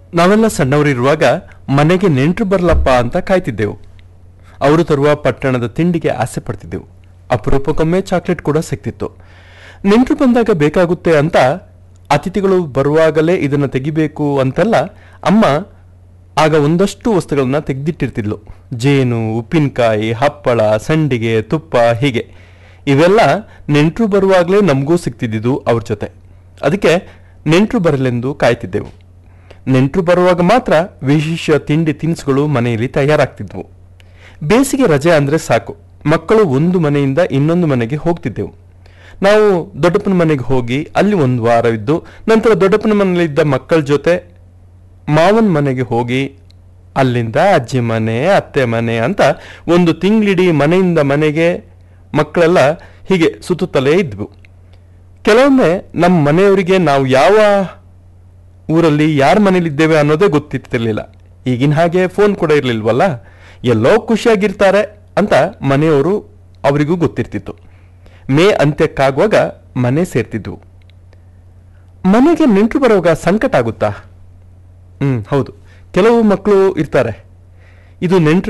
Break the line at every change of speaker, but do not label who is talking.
ನಾವೆಲ್ಲ ಸಣ್ಣವರಿರುವಾಗ ಮನೆಗೆ ನೆಂಟರು ಬರ್ಲಪ್ಪ ಅಂತ ಕಾಯ್ತಿದ್ದೆವು ಅವರು ತರುವ ಪಟ್ಟಣದ ತಿಂಡಿಗೆ ಆಸೆ ಪಡ್ತಿದ್ದೆವು ಅಪರೂಪಕ್ಕೊಮ್ಮೆ ಚಾಕ್ಲೇಟ್ ಕೂಡ ಸಿಕ್ತಿತ್ತು ನೆಂಟರು ಬಂದಾಗ ಬೇಕಾಗುತ್ತೆ ಅಂತ ಅತಿಥಿಗಳು ಬರುವಾಗಲೇ ಇದನ್ನು ತೆಗಿಬೇಕು ಅಂತೆಲ್ಲ ಅಮ್ಮ ಆಗ ಒಂದಷ್ಟು ವಸ್ತುಗಳನ್ನ ತೆಗೆದಿಟ್ಟಿರ್ತಿದ್ಲು ಜೇನು ಉಪ್ಪಿನಕಾಯಿ ಹಪ್ಪಳ ಸಂಡಿಗೆ ತುಪ್ಪ ಹೀಗೆ ಇವೆಲ್ಲ ನೆಂಟರು ಬರುವಾಗಲೇ ನಮಗೂ ಸಿಗ್ತಿದ್ದಿದ್ದು ಅವ್ರ ಜೊತೆ ಅದಕ್ಕೆ ನೆಂಟರು ಬರಲೆಂದು ಕಾಯ್ತಿದ್ದೆವು ನೆಂಟರು ಬರುವಾಗ ಮಾತ್ರ ವಿಶೇಷ ತಿಂಡಿ ತಿನಿಸುಗಳು ಮನೆಯಲ್ಲಿ ತಯಾರಾಗ್ತಿದ್ವು ಬೇಸಿಗೆ ರಜೆ ಅಂದ್ರೆ ಸಾಕು ಮಕ್ಕಳು ಒಂದು ಮನೆಯಿಂದ ಇನ್ನೊಂದು ಮನೆಗೆ ಹೋಗ್ತಿದ್ದೆವು ನಾವು ದೊಡ್ಡಪ್ಪನ ಮನೆಗೆ ಹೋಗಿ ಅಲ್ಲಿ ಒಂದು ವಾರವಿದ್ದು ನಂತರ ದೊಡ್ಡಪ್ಪನ ಮನೆಯಲ್ಲಿದ್ದ ಮಕ್ಕಳ ಜೊತೆ ಮಾವನ ಮನೆಗೆ ಹೋಗಿ ಅಲ್ಲಿಂದ ಅಜ್ಜಿ ಮನೆ ಅತ್ತೆ ಮನೆ ಅಂತ ಒಂದು ತಿಂಗಳಿಡೀ ಮನೆಯಿಂದ ಮನೆಗೆ ಮಕ್ಕಳೆಲ್ಲ ಹೀಗೆ ಸುತ್ತುತ್ತಲೇ ಇದ್ವು ಕೆಲವೊಮ್ಮೆ ನಮ್ಮ ಮನೆಯವರಿಗೆ ನಾವು ಯಾವ ಊರಲ್ಲಿ ಯಾರ ಮನೇಲಿದ್ದೇವೆ ಅನ್ನೋದೇ ಗೊತ್ತಿರ್ತಿರ್ಲಿಲ್ಲ ಈಗಿನ ಹಾಗೆ ಫೋನ್ ಕೂಡ ಇರ್ಲಿಲ್ವಲ್ಲ ಎಲ್ಲೋ ಖುಷಿಯಾಗಿರ್ತಾರೆ ಅಂತ ಮನೆಯವರು ಅವರಿಗೂ ಗೊತ್ತಿರ್ತಿತ್ತು ಮೇ ಅಂತ್ಯಕ್ಕಾಗುವಾಗ ಮನೆ ಸೇರ್ತಿದ್ವು ಮನೆಗೆ ನೆಂಟರು ಬರುವಾಗ ಸಂಕಟ ಆಗುತ್ತಾ ಹ್ಮ್ ಹೌದು ಕೆಲವು ಮಕ್ಕಳು ಇರ್ತಾರೆ ಇದು ನೆಂಟರು